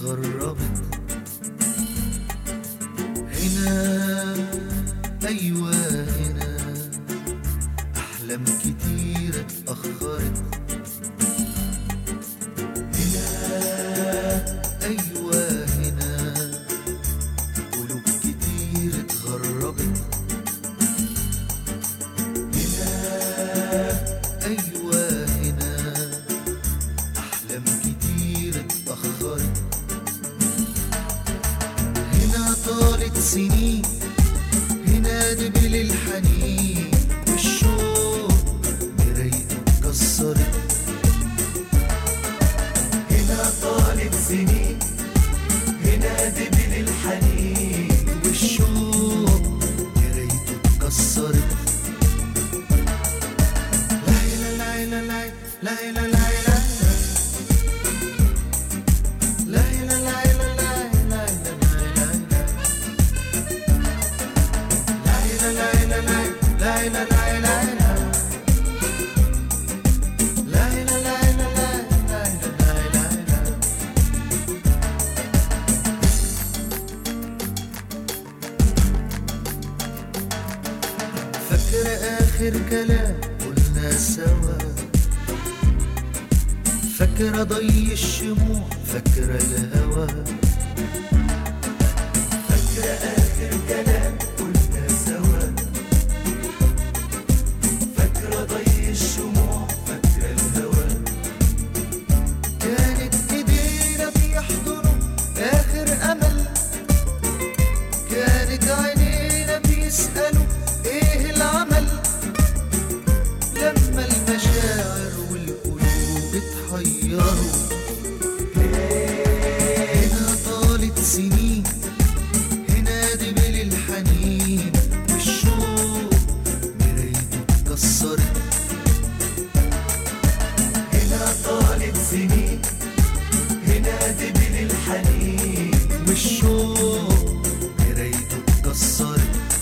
اتغربت هنا أيوة هنا أحلام كتير اتأخرت هنا أيوة هنا قلوب كتير اتغربت هنا أيوة هنا أحلام كتير اتأخرت هنا طالت سنين هنا دبل الحنين والشوق مرايته اتكسرت هنا طالت سنين هنا دبل الحنين والشوق مرايته اتكسرت لا لا لا لا لا لا لا لا لا لا لا لا لا لا فاكرة آخر كلام قلنا سوا فاكرة ضي الشموع فاكرة الهوى فاكرة آخر كلام قلنا سوا فاكرة ضي الشموع فاكرة الهوى كانت ايدينا بيحضنوا آخر أمل كانت عينينا بيسألوا ايه العمل لما المشاعر والقلوب اتحيروا هنا طالت سنين هنا دبل الحنين والشوق مرايته اتكسرت هنا طالت سنين هنا دبل الحنين والشوق مرايته اتكسرت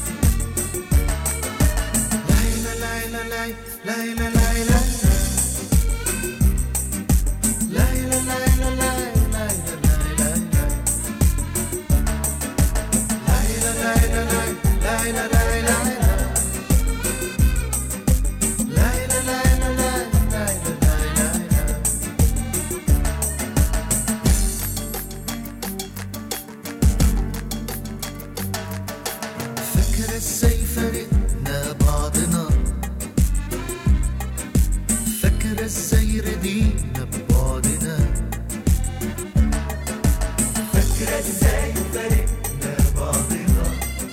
لا لا لا لا لا لا لا لا لا لا لا لا لا لا فاكرة ازاي فرقنا بعضنا فاكرة ازاي رضينا ببعضنا فاكرة ازاي فرقنا بعضنا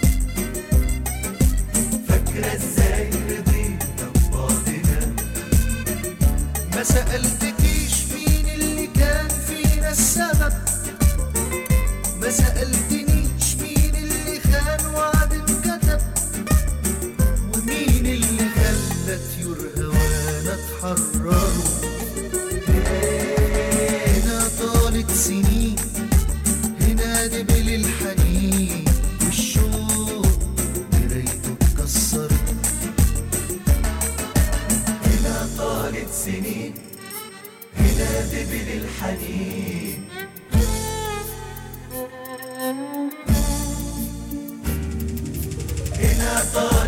فاكرة ازاي رضينا ببعضنا ما سألتكيش مين اللي كان فينا السبب ما سألتنيش مين اللي خان وعد انكتب ومين اللي خلى طيور هوانا اتحرروا هنا طالت سنين هنا دبل الحنين والشوق مرايته اتكسرت هنا طالت سنين هنا دبل الحنين هنا طالت